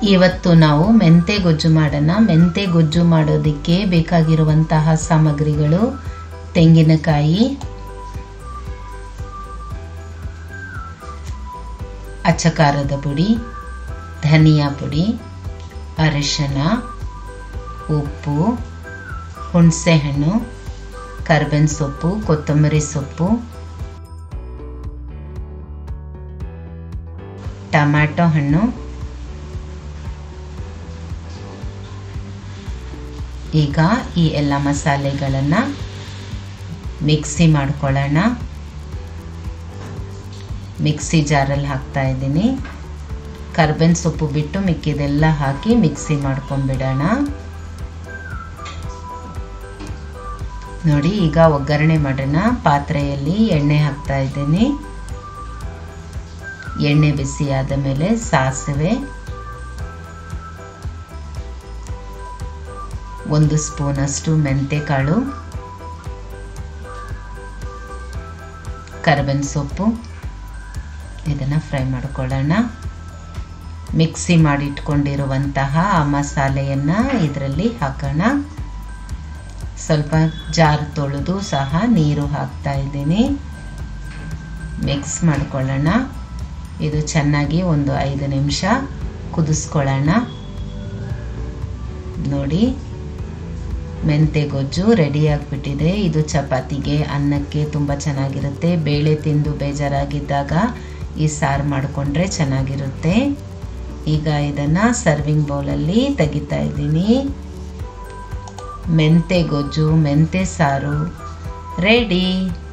ಇವತ್ತು ನಾವು ಮೆಂತೆ ಗೊಜ್ಜು ಮಾಡೋಣ ಮೆಂತೆ ಗೊಜ್ಜು ಮಾಡೋದಕ್ಕೆ ಬೇಕಾಗಿರುವಂತಹ ಸಾಮಗ್ರಿಗಳು ತೆಂಗಿನಕಾಯಿ ಅಚ್ಚಕಾರದ ಪುಡಿ ಧನಿಯಾ ಪುಡಿ ಅರಿಶಿನ ಉಪ್ಪು ಹುಣಸೆಹಣ್ಣು ಕರ್ಬೇವಿನ ಸೊಪ್ಪು ಕೊತ್ತಂಬರಿ ಸೊಪ್ಪು ಟೊಮ್ಯಾಟೊ ಹಣ್ಣು ಈಗ ಈ ಎಲ್ಲ ಮಸಾಲೆಗಳನ್ನು ಮಿಕ್ಸಿ ಮಾಡ್ಕೊಳ್ಳೋಣ ಮಿಕ್ಸಿ ಜಾರಲ್ಲಿ ಹಾಕ್ತಾ ಇದ್ದೀನಿ ಕರ್ಬೇವಿನ ಸೊಪ್ಪು ಬಿಟ್ಟು ಮಿಕ್ಕಿದೆಲ್ಲ ಹಾಕಿ ಮಿಕ್ಸಿ ಮಾಡ್ಕೊಂಬಿಡೋಣ ನೋಡಿ ಈಗ ಒಗ್ಗರಣೆ ಮಾಡೋಣ ಪಾತ್ರೆಯಲ್ಲಿ ಎಣ್ಣೆ ಹಾಕ್ತಾ ಇದ್ದೀನಿ ಎಣ್ಣೆ ಬಿಸಿ ಆದ ಮೇಲೆ ಸಾಸಿವೆ ಒಂದು ಸ್ಪೂನಷ್ಟು ಮೆಂತೆಕಾಳು ಕರ್ಬೇವಿನ ಸೊಪ್ಪು ಇದನ್ನು ಫ್ರೈ ಮಾಡ್ಕೊಳ್ಳೋಣ ಮಿಕ್ಸಿ ಮಾಡಿಟ್ಕೊಂಡಿರುವಂತಹ ಆ ಮಸಾಲೆಯನ್ನು ಇದರಲ್ಲಿ ಹಾಕೋಣ ಸ್ವಲ್ಪ ಜಾರ್ ತೊಳೆದು ಸಹ ನೀರು ಹಾಕ್ತಾ ಇದ್ದೀನಿ ಮಿಕ್ಸ್ ಮಾಡ್ಕೊಳ್ಳೋಣ ಇದು ಚೆನ್ನಾಗಿ ಒಂದು ಐದು ನಿಮಿಷ ಕುದಿಸ್ಕೊಳ್ಳೋಣ ನೋಡಿ ಮೆಂತೆ ಗೊಜ್ಜು ರೆಡಿ ಆಗಿಬಿಟ್ಟಿದೆ ಇದು ಚಪಾತಿಗೆ ಅನ್ನಕ್ಕೆ ತುಂಬ ಚೆನ್ನಾಗಿರುತ್ತೆ ಬೇಳೆ ತಿಂದು ಬೇಜಾರಾಗಿದ್ದಾಗ ಈ ಸಾರು ಮಾಡಿಕೊಂಡ್ರೆ ಚೆನ್ನಾಗಿರುತ್ತೆ ಈಗ ಇದನ್ನು ಸರ್ವಿಂಗ್ ಬೌಲಲ್ಲಿ ತೆಗಿತಾ ಇದ್ದೀನಿ ಮೆಂತೆ ಗೊಜ್ಜು ಮೆಂತೆ ಸಾರು ರೆಡಿ